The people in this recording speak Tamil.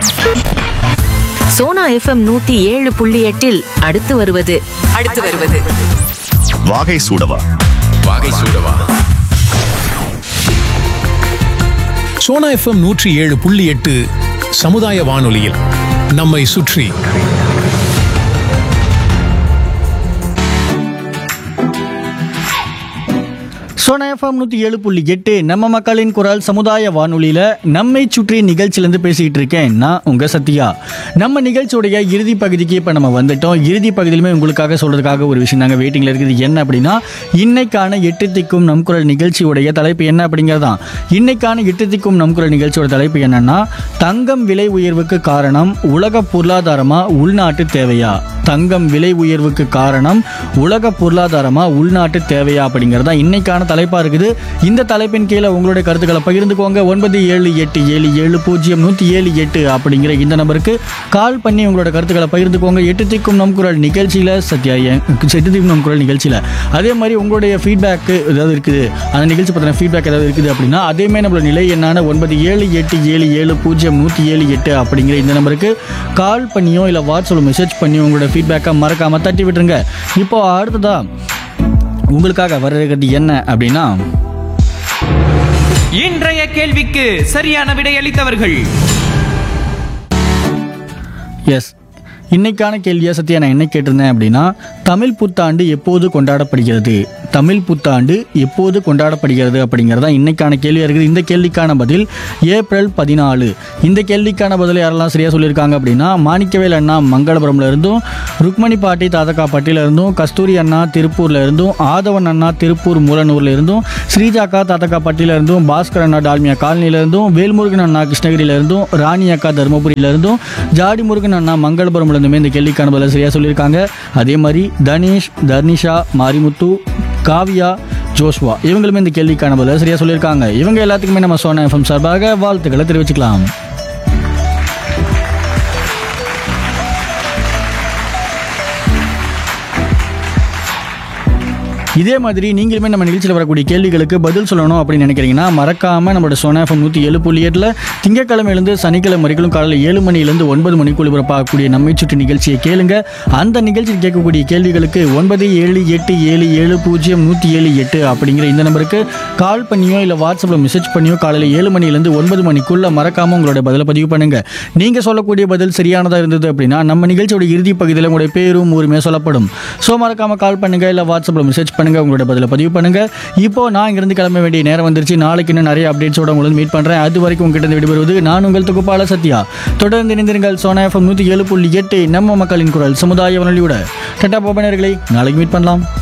சோனா எஃப்எம் நூத்தி ஏழு புள்ளி எட்டில் அடுத்து வருவது அடுத்து வருவது வாகை சூடவா வாகை சூடவா சோனா எஃப்எம் நூற்றி ஏழு புள்ளி எட்டு சமுதாய வானொலியில் நம்மை சுற்றி சோனா எஃப்எம் நூற்றி ஏழு புள்ளி எட்டு நம்ம மக்களின் குரல் சமுதாய வானொலியில் நம்மை சுற்றி நிகழ்ச்சியிலேருந்து பேசிக்கிட்டு இருக்கேன் நான் உங்கள் சத்யா நம்ம நிகழ்ச்சியுடைய இறுதி பகுதிக்கு இப்போ நம்ம வந்துட்டோம் இறுதி பகுதியிலுமே உங்களுக்காக சொல்கிறதுக்காக ஒரு விஷயம் நாங்கள் வெயிட்டிங்கில் இருக்குது என்ன அப்படின்னா இன்னைக்கான எட்டு திக்கும் நம் குரல் நிகழ்ச்சியுடைய தலைப்பு என்ன அப்படிங்கிறது தான் இன்னைக்கான எட்டு திக்கும் நம் குரல் நிகழ்ச்சியோட தலைப்பு என்னன்னா தங்கம் விலை உயர்வுக்கு காரணம் உலக பொருளாதாரமா உள்நாட்டு தேவையா தங்கம் விலை உயர்வுக்கு காரணம் உலக பொருளாதாரமா உள்நாட்டு தேவையா அப்படிங்கிறது தான் இன்னைக்கான தலைப்பா இருக்குது இந்த தலைப்பின் கீழே உங்களுடைய கருத்துக்களை பகிர்ந்துக்கோங்க ஒன்பது ஏழு எட்டு ஏழு ஏழு பூஜ்ஜியம் நூற்றி ஏழு எட்டு அப்படிங்கிற இந்த நம்பருக்கு கால் பண்ணி உங்களோட கருத்துக்களை பகிர்ந்துக்கோங்க எட்டு திக்கும் நம் குரல் நிகழ்ச்சியில் சத்யா என் எட்டு திக்கும் நம் குரல் நிகழ்ச்சியில் அதே மாதிரி உங்களுடைய ஃபீட்பேக்கு ஏதாவது இருக்குது அந்த நிகழ்ச்சி பற்றின ஃபீட்பேக் ஏதாவது இருக்குது அப்படின்னா அதேமாதிரி நம்மளோட நிலை என்னான ஒன்பது ஏழு எட்டு ஏழு ஏழு பூஜ்ஜியம் நூற்றி ஏழு எட்டு அப்படிங்கிற இந்த நம்பருக்கு கால் பண்ணியோ இல்லை வாட்ஸ்அப்பில் மெசேஜ் பண்ணி உங்களோட ஃபீட்பேக்கை மறக்காமல் தட்டி விட்டுருங்க இப்போ அடுத்ததா உங்களுக்காக வர இருக்கிறது என்ன அப்படின்னா இன்றைய கேள்விக்கு சரியான விடையளித்தவர்கள் எஸ் இன்னைக்கான கேள்வியை சத்யா நான் என்ன கேட்டிருந்தேன் அப்படின்னா தமிழ் புத்தாண்டு எப்போது கொண்டாடப்படுகிறது தமிழ் புத்தாண்டு எப்போது கொண்டாடப்படுகிறது அப்படிங்கிறது தான் இன்னைக்கான கேள்வியாக இருக்குது இந்த கேள்விக்கான பதில் ஏப்ரல் பதினாலு இந்த கேள்விக்கான பதில் யாரெல்லாம் சரியாக சொல்லியிருக்காங்க அப்படின்னா மாணிக்கவேல் அண்ணா மங்களபுரம்ல இருந்தும் ருக்மணி பாட்டி தாத்தக்காப்பட்டியில இருந்தும் கஸ்தூரி அண்ணா திருப்பூர்ல இருந்தும் ஆதவன் அண்ணா திருப்பூர் மூலனூர்ல இருந்தும் ஸ்ரீஜாக்கா தாத்தக்காப்பட்டியில இருந்தும் பாஸ்கர் அண்ணா டால்மியா காலனில இருந்தும் வேல்முருகன் அண்ணா கிருஷ்ணகிரியில இருந்தும் ராணி அக்கா தருமபுரியில இருந்தும் ஜாடி முருகன் அண்ணா மங்களபுரம்ல இருந்துமே இந்த கேள்விக்கான பதில் சரியாக சொல்லியிருக்காங்க அதே மாதிரி தனேஷ் தர்னிஷா மாரிமுத்து காவியா ஜோஸ்வா இவங்களுமே இந்த கேள்விக்கான பதில் சரியாக சொல்லியிருக்காங்க இவங்க எல்லாத்துக்குமே நம்ம சோனா எஃப்எம் சார்பாக வாழ்த்துக்களை தெரிவிச்சுக்கலாம் இதே மாதிரி நீங்களுமே நம்ம நிகழ்ச்சியில் வரக்கூடிய கேள்விகளுக்கு பதில் சொல்லணும் அப்படின்னு நினைக்கிறீங்கன்னா மறக்காம நம்மளோட சோனா எஃப்எம் நூற்றி ஏழு புள்ளி எட்டில் திங்கக்கிழமையிலேருந்து சனிக்கிழமை வரைக்கும் காலையில் ஏழு மணிலேருந்து ஒன்பது மணிக்குள் ஒளிபரப்பாகக்கூடிய நம்மை சுற்றி நிகழ்ச்சியை கேளுங்க அந்த நிகழ்ச்சியில் கேட்கக்கூடிய கேள்விகளுக்கு ஒன்பது ஏழு எட்டு ஏழு ஏழு பூஜ்ஜியம் நூற்றி ஏழு எட்டு அப்படிங்கிற இந்த நம்பருக்கு கால் பண்ணியோ இல்லை வாட்ஸ்அப்பில் மெசேஜ் பண்ணியோ காலையில் ஏழு மணிலேருந்து ஒன்பது மணிக்குள்ள மறக்காம உங்களோட பதிலை பதிவு பண்ணுங்க நீங்க சொல்லக்கூடிய பதில் சரியானதா இருந்தது அப்படின்னா நம்ம நிகழ்ச்சியோட இறுதி பகுதியில் உங்களுடைய பேரும் ஊருமே சொல்லப்படும் ஸோ மறக்காம கால் பண்ணுங்க இல்லை வாட்ஸ்அப்பில் மெசேஜ் பண்ணுங்க உங்களோட பதிலை பதிவு பண்ணுங்க இப்போ நான் இங்கிருந்து கிளம்ப வேண்டிய நேரம் வந்துருச்சு நாளைக்கு இன்னும் நிறைய அப்டேட்ஸோட உங்களை மீட் பண்றேன் அது வரைக்கும் உங்ககிட்ட இருந்து விடுபடுவது நான் உங்கள் தொகுப்பாள சத்யா தொடர்ந்து இணைந்திருங்கள் சோனா எஃப்எம் நூற்றி ஏழு புள்ளி எட்டு நம்ம மக்களின் குரல் சமுதாய வானொலியோட டட்டா போபனர்களை நாளைக்கு மீட் பண்ணலாம்